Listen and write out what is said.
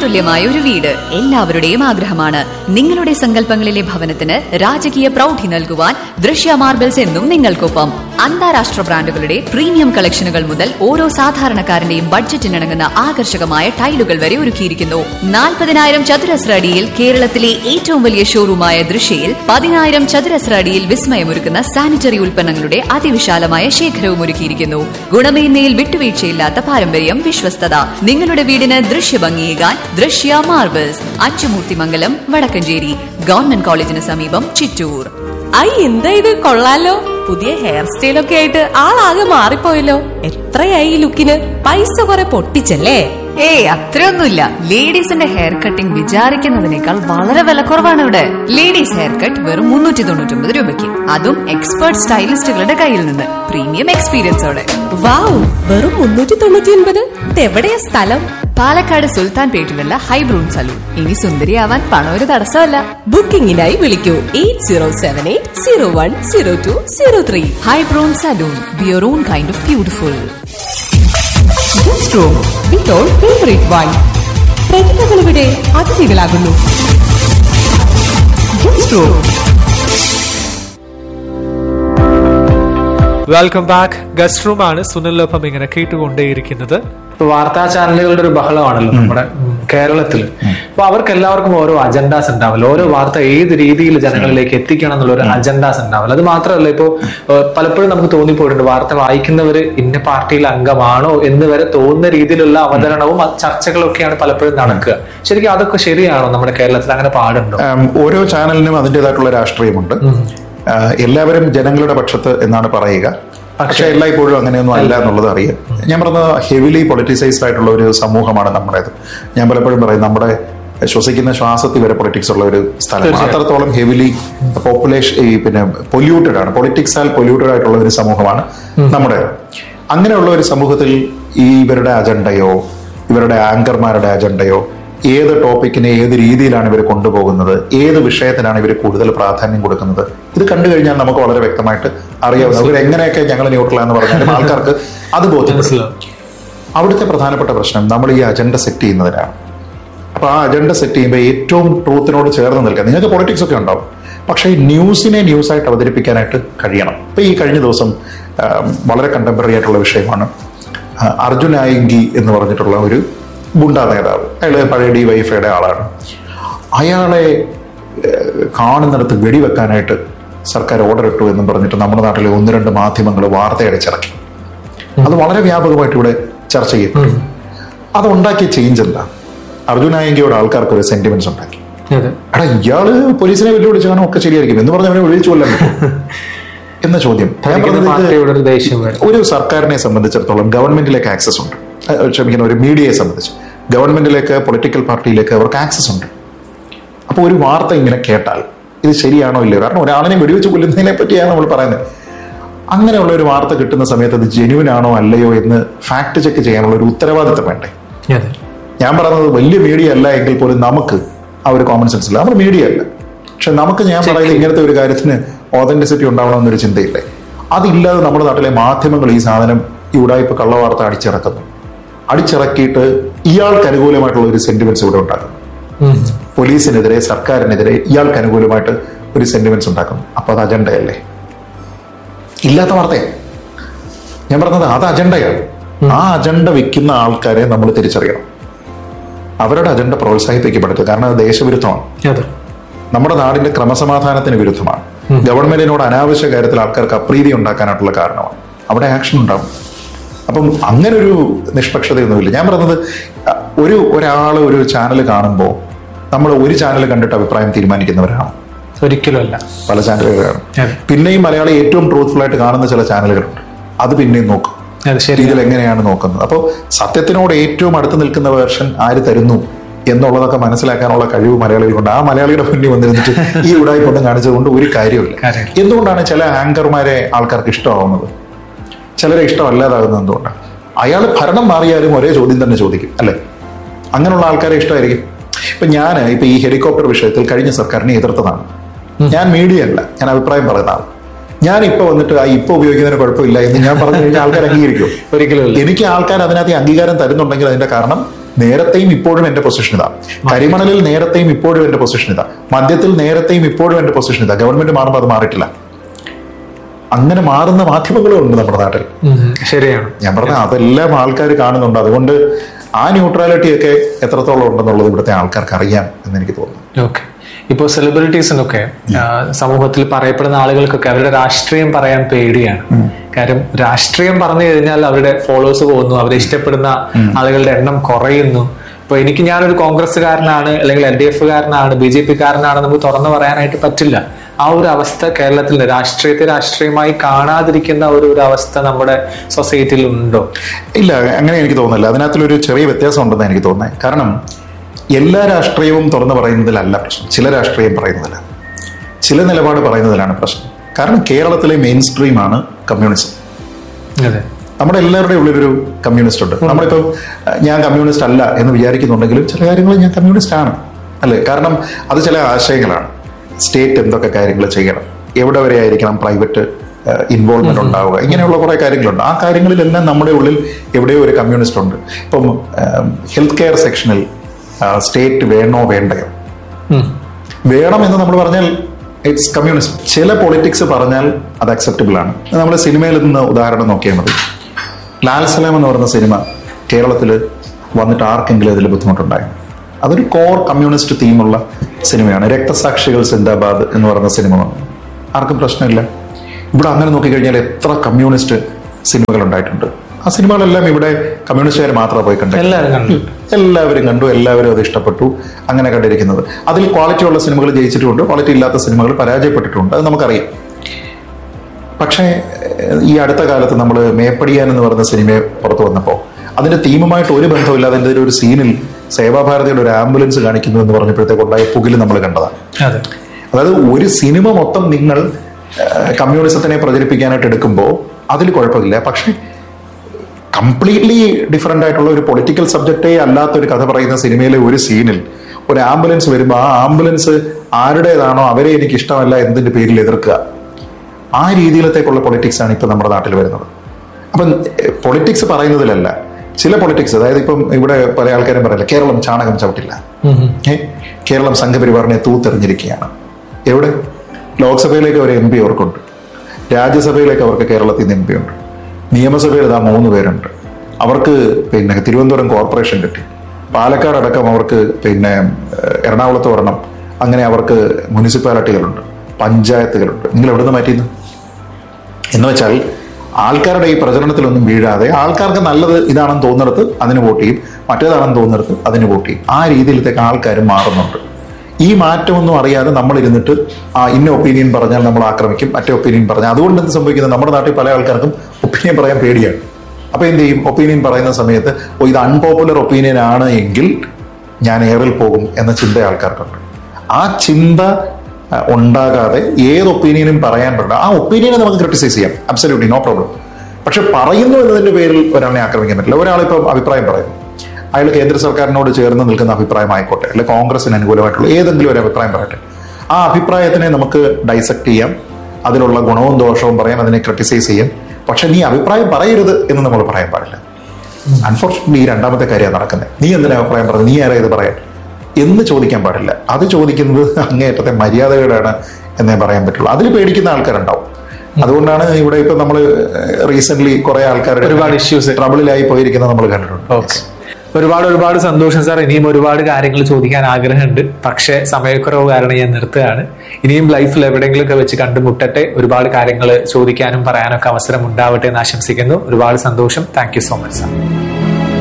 വാക്ചാതുല്യമായ ഒരു വീട് എല്ലാവരുടെയും ആഗ്രഹമാണ് നിങ്ങളുടെ സങ്കല്പങ്ങളിലെ ഭവനത്തിന് രാജകീയ പ്രൗഢി നൽകുവാൻ ദൃശ്യ മാർബിൾസ് എന്നും നിങ്ങൾക്കൊപ്പം അന്താരാഷ്ട്ര ബ്രാൻഡുകളുടെ പ്രീമിയം കളക്ഷനുകൾ മുതൽ ഓരോ സാധാരണക്കാരന്റെയും ബഡ്ജറ്റിനിണങ്ങുന്ന ആകർഷകമായ ടൈലുകൾ വരെ ഒരുക്കിയിരിക്കുന്നു നാൽപ്പതിനായിരം ചതുരശ്ര അടിയിൽ കേരളത്തിലെ ഏറ്റവും വലിയ ഷോറൂമായ ദൃശ്യയിൽ പതിനായിരം ചതുരശ്ര അടിയിൽ വിസ്മയമൊരുക്കുന്ന സാനിറ്ററി ഉൽപ്പന്നങ്ങളുടെ അതിവിശാലമായ ശേഖരവും ഒരുക്കിയിരിക്കുന്നു ഗുണമേന്മയിൽ വിട്ടുവീഴ്ചയില്ലാത്ത പാരമ്പര്യം വിശ്വസ്തത നിങ്ങളുടെ വീടിന് ദൃശ്യഭംഗിയേകാൻ ദൃശ്യ മാർബിൾസ് അച്ചുമൂർത്തിമംഗലം വടക്കഞ്ചേരി ഗവൺമെന്റ് കോളേജിന് സമീപം ചിറ്റൂർ ഐ എന്താ ഇത് കൊള്ളാലോ പുതിയ ഹെയർ സ്റ്റൈലൊക്കെ ആയിട്ട് ആളാകെ മാറിപ്പോയല്ലോ എത്രയായി ഈ ലുക്കിന് പൈസ കുറെ പൊട്ടിച്ചല്ലേ ഏയ് അത്രയൊന്നുമില്ല ലേഡീസിന്റെ ഹെയർ കട്ടിംഗ് വിചാരിക്കുന്നതിനേക്കാൾ വളരെ വിലക്കുറവാണ് ഇവിടെ ലേഡീസ് ഹെയർ കട്ട് വെറും മുന്നൂറ്റി തൊണ്ണൂറ്റി ഒമ്പത് രൂപയ്ക്ക് അതും എക്സ്പേർട്ട് സ്റ്റൈലിസ്റ്റുകളുടെ കയ്യിൽ നിന്ന് പ്രീമിയം എക്സ്പീരിയൻസോടെ വാവ് വെറും മുന്നൂറ്റി തൊണ്ണൂറ്റി ഒൻപത് ഇതെവിടെയാ സ്ഥലം പാലക്കാട് സുൽത്താൻ പേട്ടിലുള്ള ഹൈബ്രൂൺ സലൂൺ ഇനി സുന്ദരിയാവാൻ പണം ഒരു തടസ്സമല്ല ബുക്കിംഗിനായി വിളിക്കൂ eight zero seven eight zero one zero two zero three ഹൈബ്രൂൺ salon beer on kind of beautiful favourite wine പ്രതിഭകളിവിടെ അതിഥികളാകുന്നു വെൽക്കം ബാക്ക് ഗസ്റ്റ് റൂം ആണ് സുനിലൊപ്പം ഇങ്ങനെ കേട്ടുകൊണ്ടേയിരിക്കുന്നത് ഇപ്പൊ വാർത്താ ചാനലുകളുടെ ഒരു ബഹളമാണല്ലോ നമ്മുടെ കേരളത്തിൽ അപ്പൊ അവർക്ക് എല്ലാവർക്കും ഓരോ അജണ്ടാസ് ഉണ്ടാവില്ല ഓരോ വാർത്ത ഏത് രീതിയിൽ ജനങ്ങളിലേക്ക് എത്തിക്കണം എന്നുള്ള ഒരു അജണ്ടാസ് ഉണ്ടാവില്ല അത് മാത്രമല്ല ഇപ്പോ ഏഹ്, പലപ്പോഴും നമുക്ക് തോന്നിപ്പോയിട്ടുണ്ട് വാർത്ത വായിക്കുന്നവർ ഇന്ന പാർട്ടിയിൽ അംഗമാണോ എന്ന് വരെ തോന്നുന്ന രീതിയിലുള്ള അവതരണവും അ- ചർച്ചകളൊക്കെയാണ് പലപ്പോഴും നടക്കുക ശരിക്കും അതൊക്കെ ശരിയാണോ നമ്മുടെ കേരളത്തിൽ അങ്ങനെ പാടുണ്ടോ ആം, ഓരോ ചാനലിനും അതിൻ്റെതായിട്ടുള്ള രാഷ്ട്രീയമുണ്ട് ആ, എല്ലാവരും ജനങ്ങളുടെ പക്ഷത്ത് എന്നാണ് പറയുക പക്ഷെ എല്ലായ്പ്പോഴും അങ്ങനെയൊന്നും അല്ല എന്നുള്ളത് അറിയാം ഞാൻ പറഞ്ഞത് ഹെവിലി പൊളിറ്റിസൈസ്ഡ് ആയിട്ടുള്ള ഒരു സമൂഹമാണ് നമ്മുടേത് ഞാൻ പലപ്പോഴും പറയും നമ്മുടെ ശ്വസിക്കുന്ന ശ്വാസത്തിൽ വരെ പൊളിറ്റിക്സ് ഉള്ള ഒരു സ്ഥലമാണ് അത്രത്തോളം ഹെവിലി പോപ്പുലേഷൻ ഈ പിന്നെ പൊല്യൂട്ടഡ് ആണ് പൊളിറ്റിക്സാൽ പൊല്യൂട്ടഡ് ആയിട്ടുള്ള ഒരു സമൂഹമാണ് നമ്മുടെ അങ്ങനെയുള്ള ഒരു സമൂഹത്തിൽ ഈ ഇവരുടെ അജണ്ടയോ ഇവരുടെ ആങ്കർമാരുടെ അജണ്ടയോ ഏത് ടോപ്പിക്കിനെ ഏത് രീതിയിലാണ് ഇവർ കൊണ്ടുപോകുന്നത് ഏത് വിഷയത്തിനാണ് ഇവർ കൂടുതൽ പ്രാധാന്യം കൊടുക്കുന്നത് ഇത് കണ്ടു കഴിഞ്ഞാൽ നമുക്ക് വളരെ വ്യക്തമായിട്ട് അറിയാവുന്ന ഇവർ എങ്ങനെയൊക്കെ ഞങ്ങൾ ന്യൂട്രലാന്ന് പറഞ്ഞാലും ആൾക്കാർക്ക് അത് ബോധ്യപ്പെടും മനസ്സിലാവും അവിടുത്തെ പ്രധാനപ്പെട്ട പ്രശ്നം നമ്മൾ ഈ അജണ്ട സെറ്റ് ചെയ്യുന്നതിനാണ് അപ്പൊ ആ അജണ്ട സെറ്റ് ചെയ്യുമ്പോൾ ഏറ്റവും ട്രൂത്തിനോട് ചേർന്ന് നിൽക്കാൻ നിങ്ങൾക്ക് പൊളിറ്റിക്സ് ഒക്കെ ഉണ്ടാവും പക്ഷേ ന്യൂസിനെ ന്യൂസ് ആയിട്ട് അവതരിപ്പിക്കാനായിട്ട് കഴിയണം ഇപ്പൊ ഈ കഴിഞ്ഞ ദിവസം ആ, വളരെ കണ്ടംപററി ആയിട്ടുള്ള വിഷയമാണ് ആ, അർജുൻ ആയിങ്കി എന്ന് പറഞ്ഞിട്ടുള്ള ഒരു ഗുണ്ടാ നേതാവ് അയാള് പഴയ ഡി വൈഫയുടെ ആളാണ് അയാളെ ഏഹ്, കാണുന്നിടത്ത് വെടിവെക്കാനായിട്ട് സർക്കാർ ഓർഡർ ഇട്ടു എന്നും പറഞ്ഞിട്ട് നമ്മുടെ നാട്ടിലെ ഒന്ന് രണ്ട് മാധ്യമങ്ങൾ വാർത്ത അടിച്ചിറക്കി അത് വളരെ വ്യാപകമായിട്ട് ഇവിടെ ചർച്ച ചെയ്യപ്പെട്ടു അത് ഉണ്ടാക്കിയ ചേഞ്ച് എന്താ അർജുനായെങ്കിയോട് ആൾക്കാർക്ക് ഒരു സെന്റിമെന്റ്സ് ഉണ്ടാക്കി അതെ എടാ ഇയാള് പോലീസിനെ വെല്ലുവിളിച്ച് കാണാൻ ഒക്കെ ശരിയായിരിക്കും എന്ന് പറഞ്ഞ് അവനെ ഒഴിച്ചു കൊല്ലാൻ പറ്റുമോ എന്ന ചോദ്യം ഞാൻ ഭരിക്കുന്ന പറഞ്ഞത് ഇത് പാർട്ടിയോട് ഒരു ദേഷ്യം വരും ഒരു സർക്കാരിനെ സംബന്ധിച്ചിടത്തോളം ഗവൺമെന്റിലേക്ക് ആക്സസ് ഉണ്ട് അഹ് ക്ഷമിക്കുന്ന ഒരു മീഡിയയെ സംബന്ധിച്ച് ഗവൺമെന്റിലേക്ക് പൊളിറ്റിക്കൽ പാർട്ടിയിലേക്ക് അവർക്ക് ആക്സസ് ഉണ്ട് അപ്പോൾ ഒരു വാർത്ത ഇങ്ങനെ കേട്ടാൽ ഇത് ശരിയാണോ ഇല്ലയോ കാരണം ഒരാളിനെ വെടിവെച്ച് കൊല്ലുന്നതിനെ പറ്റിയാണ് നമ്മൾ പറയുന്നത് അങ്ങനെയുള്ള ഒരു വാർത്ത കിട്ടുന്ന സമയത്ത് അത് ജെന്യൂൻ ആണോ അല്ലയോ എന്ന് ഫാക്ട് ചെക്ക് ചെയ്യാനുള്ള ഒരു ഉത്തരവാദിത്തം വേണ്ടേ അതെ ഞാൻ പറയുന്നത് വലിയ മീഡിയ അല്ല എങ്കിൽ പോലും നമുക്ക് ആ ഒരു കോമൺ സെൻസ് ഇല്ല നമ്മൾ മീഡിയ അല്ല പക്ഷെ നമുക്ക് ഞാൻ പറയുന്നത് ഇങ്ങനത്തെ ഒരു കാര്യത്തിന് ഓതന്റിസിറ്റി ഉണ്ടാവണമെന്നൊരു ചിന്തയില്ലേ അതില്ലാതെ നമ്മുടെ നാട്ടിലെ മാധ്യമങ്ങൾ ഈ സാധനം ഈ ഉടായ്പ കള്ളവാർത്ത അടിച്ചിറക്കുന്നു അടിച്ചിറക്കിയിട്ട് ഇയാൾക്ക് അനുകൂലമായിട്ടുള്ള ഒരു സെന്റിമെന്റ്സ് ഇവിടെ ഉണ്ടാക്കുന്നു പോലീസിനെതിരെ സർക്കാരിനെതിരെ ഇയാൾക്ക് അനുകൂലമായിട്ട് ഒരു സെന്റിമെന്റ്സ് ഉണ്ടാക്കുന്നു അപ്പൊ അത് അജണ്ടയല്ലേ ഇല്ലാത്ത വാർത്തയാണ് ഞാൻ പറഞ്ഞത് അത് അജണ്ടയാണ് ആ അജണ്ട വെക്കുന്ന ആൾക്കാരെ നമ്മൾ തിരിച്ചറിയണം അവരുടെ അജണ്ട പ്രോത്സാഹിപ്പിക്കപ്പെടരുത് കാരണം അത് ദേശവിരുദ്ധമാണ് അതെ നമ്മുടെ നാടിന്റെ ക്രമസമാധാനത്തിന് വിരുദ്ധമാണ് ഗവൺമെന്റിനോട് അനാവശ്യ കാര്യത്തിൽ ആൾക്കാർക്ക് അപ്രീതി ഉണ്ടാക്കാനായിട്ടുള്ള കാരണമാണ് അവിടെ ആക്ഷൻ ഉണ്ടാവും അപ്പം അങ്ങനെ ഒരു നിഷ്പക്ഷതയൊന്നുമില്ല ഞാൻ പറഞ്ഞത് അഹ്, ഒരു ഒരാൾ ഒരു ചാനൽ കാണുമ്പോൾ നമ്മൾ ഒരു ചാനൽ കണ്ടിട്ട് അഭിപ്രായം തീരുമാനിക്കുന്നവരാണ് ഒരിക്കലും അല്ല പല ചാനലുകളാണ് അതെ. പിന്നെയും മലയാളി ഏറ്റവും ട്രൂത്ത്ഫുൾ ആയിട്ട് കാണുന്ന ചില ചാനലുകളുണ്ട് അത് പിന്നെയും നോക്കും അത് ശരി ഇതിൽ എങ്ങനെയാണ് നോക്കുന്നത് അപ്പോൾ സത്യത്തിനോട് ഏറ്റവും അടുത്ത് നിൽക്കുന്ന വേർഷൻ ആര് തരുന്നു എന്നുള്ളതൊക്കെ മനസ്സിലാക്കാനുള്ള കഴിവ് മലയാളികൾക്കുണ്ട് ആ മലയാളിയുടെ മുന്നിൽ വന്നിരുന്നിട്ട് ഈ ഉടായി കൊണ്ടും കാണിച്ചതുകൊണ്ട് ഒരു കാര്യമില്ല കാര്യമില്ല. എന്തുകൊണ്ടാണ് ചില ആങ്കർമാരെ ആൾക്കാർക്ക് ഇഷ്ടമാവുന്നത് ചിലരെ ഇഷ്ടമല്ലാതാകുന്നത് എന്തുകൊണ്ടാണ് അയാൾ ഭരണം മാറിയാലും ഒരേ ചോദ്യം തന്നെ ചോദിക്കും അല്ലെ അങ്ങനെയുള്ള ആൾക്കാരെ ഇഷ്ടമായിരിക്കും ഇപ്പൊ ഞാൻ ഇപ്പൊ ഈ ഹെലികോപ്റ്റർ വിഷയത്തിൽ കഴിഞ്ഞ സർക്കാരിനെ എതിർത്തതാണ് ഞാൻ മീഡിയ അല്ല ഞാൻ അഭിപ്രായം പറയുന്ന ആൾ ഞാൻ ഇപ്പൊ വന്നിട്ട് ആ ഇപ്പൊ ഉപയോഗിക്കുന്നതിന് കുഴപ്പമില്ല എന്ന് ഞാൻ പറഞ്ഞു കഴിഞ്ഞാൽ ആൾക്കാർ അംഗീകരിക്കും ഒരിക്കലും ഇല്ല എനിക്ക് ആൾക്കാർ അതിനകത്ത് ഈ അംഗീകാരം തരുന്നുണ്ടെങ്കിൽ അതിന്റെ കാരണം നേരത്തെയും ഇപ്പോഴും എന്റെ പൊസിഷൻ ഇതാ കരിമണലിൽ നേരത്തെയും ഇപ്പോഴും എന്റെ പൊസിഷൻ ഇതാ മദ്യത്തിൽ നേരത്തെയും ഇപ്പോഴും എന്റെ പൊസിഷൻ ഇതാ ഗവൺമെന്റ് മാറുമ്പോൾ അത് മാറിയിട്ടില്ല അങ്ങനെ മാറുന്ന മാധ്യമങ്ങളും ഉണ്ട് നമ്മുടെ നാട്ടിൽ ഉം. ശരിയാണ് ഞാൻ പറഞ്ഞ അതെല്ലാം ആൾക്കാർ കാണുന്നുണ്ട് അതുകൊണ്ട് ആ ന്യൂട്രാലിറ്റി ഒക്കെ എത്രത്തോളം ഉണ്ടെന്നുള്ളത് ഇവിടുത്തെ ആൾക്കാർക്ക് അറിയാം എന്ന് എനിക്ക് തോന്നുന്നു ഓക്കെ ഇപ്പോ സെലിബ്രിറ്റീസിനൊക്കെ ആ, സമൂഹത്തിൽ പറയപ്പെടുന്ന ആളുകൾക്കൊക്കെ അവരുടെ രാഷ്ട്രീയം പറയാൻ പേടിയാണ് കാര്യം രാഷ്ട്രീയം പറഞ്ഞു കഴിഞ്ഞാൽ അവരുടെ ഫോളോവേഴ്സ് പോകുന്നു അവരെ ഇഷ്ടപ്പെടുന്ന ആളുകളുടെ എണ്ണം കുറയുന്നു ഇപ്പൊ എനിക്ക് ഞാനൊരു കോൺഗ്രസ്സുകാരനാണ് അല്ലെങ്കിൽ എൽ ഡി എഫുകാരനാണ് ബി ജെ പി കാരനാണ് നമുക്ക് തുറന്നു പറയാനായിട്ട് പറ്റില്ല ആ ഒരു അവസ്ഥ കേരളത്തിൽ രാഷ്ട്രീയത്തെ രാഷ്ട്രീയമായി കാണാതിരിക്കുന്ന ഒരു ഒരു അവസ്ഥ നമ്മുടെ സൊസൈറ്റിയിൽ ഉണ്ടോ ഇല്ല അങ്ങനെ എനിക്ക് തോന്നുന്നില്ല അതിനകത്തൊരു ചെറിയ വ്യത്യാസം ഉണ്ടെന്ന് എനിക്ക് തോന്നുന്നത് കാരണം എല്ലാ രാഷ്ട്രീയവും തുറന്നു പറയുന്നതിലല്ല പ്രശ്നം ചില രാഷ്ട്രീയം പറയുന്നതിലാണ് ചില നിലപാട് പറയുന്നതിലാണ് പ്രശ്നം കാരണം കേരളത്തിലെ മെയിൻ സ്ട്രീമാണ് കമ്മ്യൂണിസം അതെ നമ്മുടെ എല്ലാവരുടെയും ഉള്ളിലൊരു കമ്മ്യൂണിസ്റ്റ് ഉണ്ട് നമ്മളിപ്പോൾ അഹ്, ഞാൻ കമ്മ്യൂണിസ്റ്റ് അല്ല എന്ന് വിചാരിക്കുന്നുണ്ടെങ്കിലും ചില കാര്യങ്ങളിൽ ഞാൻ കമ്മ്യൂണിസ്റ്റ് ആണ് അല്ലേ കാരണം അത് ചില ആശയങ്ങളാണ് സ്റ്റേറ്റ് എന്തൊക്കെ കാര്യങ്ങൾ ചെയ്യണം എവിടെ വരെ ആയിരിക്കണം പ്രൈവറ്റ് ഇൻവോൾവ്മെന്റ് ഉണ്ടാവുക ഇങ്ങനെയുള്ള കുറെ കാര്യങ്ങളുണ്ട് ആ കാര്യങ്ങളിലെല്ലാം നമ്മുടെ ഉള്ളിൽ എവിടെയോ ഒരു കമ്മ്യൂണിസ്റ്റ് ഉണ്ട് ഇപ്പം ഹെൽത്ത് കെയർ സെക്ഷനിൽ സ്റ്റേറ്റ് വേണോ വേണ്ടയോ ഉം. വേണം എന്ന് നമ്മൾ പറഞ്ഞാൽ ഇറ്റ്സ് കമ്മ്യൂണിസം ചില പൊളിറ്റിക്സ് പറഞ്ഞാൽ അത് അക്സെപ്റ്റബിൾ ആണ് നമ്മൾ സിനിമയിൽ നിന്ന് ഉദാഹരണം നോക്കിയാൽ മതി ലാൽ സലാം എന്ന് പറയുന്ന സിനിമ കേരളത്തിൽ വന്നിട്ട് ആർക്കെങ്കിലും അതിൽ ബുദ്ധിമുട്ടുണ്ടായി അതൊരു കോർ കമ്മ്യൂണിസ്റ്റ് തീമുള്ള സിനിമയാണ് രക്തസാക്ഷികൾ സിന്ദാബാദ് എന്ന് പറയുന്ന സിനിമ വന്നു ആർക്കും പ്രശ്നമില്ല ഇവിടെ അങ്ങനെ നോക്കിക്കഴിഞ്ഞാൽ എത്ര കമ്മ്യൂണിസ്റ്റ് സിനിമകൾ ഉണ്ടായിട്ടുണ്ട് ആ സിനിമകളെല്ലാം ഇവിടെ കമ്മ്യൂണിസ്റ്റുകാർ മാത്രമേ പോയി കണ്ടത് എല്ലാവരും കണ്ടു എല്ലാവരും കണ്ടു എല്ലാവരും അത് ഇഷ്ടപ്പെട്ടു അങ്ങനെ കണ്ടിരിക്കുന്നത് അതിൽ ക്വാളിറ്റി ഉള്ള സിനിമകൾ ജയിച്ചിട്ടുമുണ്ട് ക്വാളിറ്റി ഇല്ലാത്ത സിനിമകൾ പരാജയപ്പെട്ടിട്ടുണ്ട് അത് നമുക്കറിയാം പക്ഷേ ഏഹ്, ഈ അടുത്ത കാലത്ത് നമ്മൾ മേപ്പടിയാൻ എന്ന് പറയുന്ന സിനിമ പുറത്തു വന്നപ്പോൾ അതിന്റെ തീമുമായിട്ട് ഒരു ബന്ധമില്ല അതിന്റെ ഒരു സീനിൽ സേവാഭാരതിയുടെ ഒരു ആംബുലൻസ് കാണിക്കുന്നു എന്ന് പറഞ്ഞപ്പോഴത്തേക്ക് ഉണ്ടായ പുകില് നമ്മൾ കണ്ടതാണ് അതെ അതായത് ഒരു സിനിമ മൊത്തം നിങ്ങൾ ഏഹ്, കമ്മ്യൂണിസത്തിനെ പ്രചരിപ്പിക്കാനായിട്ട് എടുക്കുമ്പോൾ അതിൽ കുഴപ്പമില്ല പക്ഷേ കംപ്ലീറ്റ്ലി ഡിഫറെന്റ് ആയിട്ടുള്ള ഒരു പൊളിറ്റിക്കൽ സബ്ജക്റ്റേ അല്ലാത്ത ഒരു കഥ പറയുന്ന സിനിമയിലെ ഒരു സീനിൽ ഒരു ആംബുലൻസ് വരുമ്പോൾ ആ ആംബുലൻസ് ആരുടേതാണോ അവരെ എനിക്ക് ഇഷ്ടമല്ല എന്നതിന്റെ പേരിൽ എതിർക്കുക ആ രീതിയിലത്തേക്കുള്ള പൊളിറ്റിക്സ് ആണ് ഇപ്പൊ നമ്മുടെ നാട്ടിൽ വരുന്നത് അപ്പം പൊളിറ്റിക്സ് പറയുന്നതിലല്ല ചില പൊളിറ്റിക്സ് അതായത് ഇപ്പം ഇവിടെ പല ആൾക്കാരും പറയില്ല കേരളം ചാണകം ചവിട്ടില്ല ഏ? കേരളം സംഘപരിവാറിനെ തൂത്തെറിഞ്ഞിരിക്കുകയാണ് എവിടെ ലോക്സഭയിലേക്ക് ഒരു എം പി അവർക്കുണ്ട് രാജ്യസഭയിലേക്ക് അവർക്ക് കേരളത്തിൽ നിന്ന് എം പി ഉണ്ട് നിയമസഭയിൽ ഇതാ മൂന്ന് പേരുണ്ട് അവർക്ക് പിന്നെ തിരുവനന്തപുരം കോർപ്പറേഷൻ കിട്ടി പാലക്കാട് അടക്കം അവർക്ക് പിന്നെ ഏഹ്, എറണാകുളത്ത് ഒരെണ്ണം അങ്ങനെ അവർക്ക് മുനിസിപ്പാലിറ്റികളുണ്ട് പഞ്ചായത്തുകളുണ്ട് നിങ്ങൾ എവിടെ നിന്ന് മാറ്റിയിരുന്നു എന്ന് വെച്ചാൽ ആൾക്കാരുടെ ഈ പ്രചരണത്തിലൊന്നും വീഴാതെ ആൾക്കാർക്ക് നല്ലത് ഇതാണെന്ന് തോന്നുന്നിടത്ത് അതിന് വോട്ട് ചെയ്യും മറ്റേതാണെന്ന് തോന്നുന്നിടത്ത് അതിന് വോട്ട് ചെയ്യും ആ രീതിയിലത്തേക്ക് ആൾക്കാർ മാറുന്നുണ്ട് ഈ മാറ്റമൊന്നും അറിയാതെ നമ്മൾ ഇരുന്നിട്ട് ആ ഇന്ന ഒപ്പീനിയൻ പറഞ്ഞാൽ നമ്മൾ ആക്രമിക്കും മറ്റേ ഒപ്പീനിയൻ പറഞ്ഞാൽ അതുകൊണ്ട് എന്ത് സംഭവിക്കുന്നത് നമ്മുടെ നാട്ടിൽ പല ആൾക്കാർക്കും ഒപ്പീനിയൻ പറയാൻ പേടിയാണ് അപ്പൊ എന്ത് ചെയ്യും ഒപ്പീനിയൻ പറയുന്ന സമയത്ത് ഓ ഇത് അൺപോപ്പുലർ ഒപ്പീനിയൻ ആണ് എങ്കിൽ ഞാൻ എയറിൽ പോകും എന്ന ചിന്ത ആൾക്കാർക്കുണ്ട് ആ ചിന്ത അഹ്, ഉണ്ടാകാതെ ഏത് ഒപ്പീനിയനും പറയാൻ പറ്റില്ല ആ ഒപ്പീനിയനെ നമുക്ക് ക്രിട്ടിസൈസ് ചെയ്യാം അബ്സല്യൂട്ട്ലി നോ പ്രോബ്ലം പക്ഷെ പറയുന്നു എന്നതിന്റെ പേരിൽ ഒരാളെ ആക്രമിക്കാൻ പറ്റില്ല ഒരാളിപ്പം അഭിപ്രായം പറയുന്നു അയാൾ കേന്ദ്ര സർക്കാരിനോട് ചേർന്ന് നിൽക്കുന്ന അഭിപ്രായം ആയിക്കോട്ടെ അല്ലെ കോൺഗ്രസിന് അനുകൂലമായിട്ടുള്ള ഏതെങ്കിലും ഒരു അഭിപ്രായം പറയട്ടെ ആ അഭിപ്രായത്തിനെ നമുക്ക് ഡൈസെക്ട് ചെയ്യാം അതിലുള്ള ഗുണവും ദോഷവും പറയാം അതിനെ ക്രിട്ടിസൈസ് ചെയ്യാം പക്ഷെ നീ അഭിപ്രായം പറയരുത് എന്ന് നമ്മൾ പറയാൻ പാടില്ല അൺഫോർച്ചുനേറ്റ്ലി ഈ രണ്ടാമത്തെ കാര്യമാണ് നടക്കുന്നത് നീ എന്തിനാ അഭിപ്രായം പറഞ്ഞു നീ ആരാ ഇത് പറയാൻ എന്ന് ചോദിക്കാൻ പാടില്ല അത് ചോദിക്കുന്നത് അങ്ങേയറ്റത്തെ മര്യാദകളാണ് എന്നേ പറയാൻ പറ്റുള്ളൂ അതിൽ പേടിക്കുന്ന ആൾക്കാരുണ്ടാവും അതുകൊണ്ടാണ് ഇവിടെ ഇപ്പൊ നമ്മൾ റീസെന്റ് കുറെ ആൾക്കാർ ഒരുപാട് issues. ട്രബിളിലായി പോയിരിക്കുന്നത് നമ്മൾ കണ്ടിട്ടുണ്ട് ഓക്കെ ഒരുപാട് ഒരുപാട് സന്തോഷം സാർ ഇനിയും ഒരുപാട് കാര്യങ്ങൾ ചോദിക്കാൻ ആഗ്രഹമുണ്ട് പക്ഷേ സമയക്കുറവ് കാരണം ഞാൻ നിർത്തുകയാണ് ഇനിയും ലൈഫിൽ എവിടെയെങ്കിലുമൊക്കെ വെച്ച് കണ്ടുമുട്ടട്ടെ ഒരുപാട് കാര്യങ്ങൾ ചോദിക്കാനും പറയാനൊക്കെ അവസരം ഉണ്ടാവട്ടെ എന്ന് ആശംസിക്കുന്നു ഒരുപാട് സന്തോഷം thank you so much sir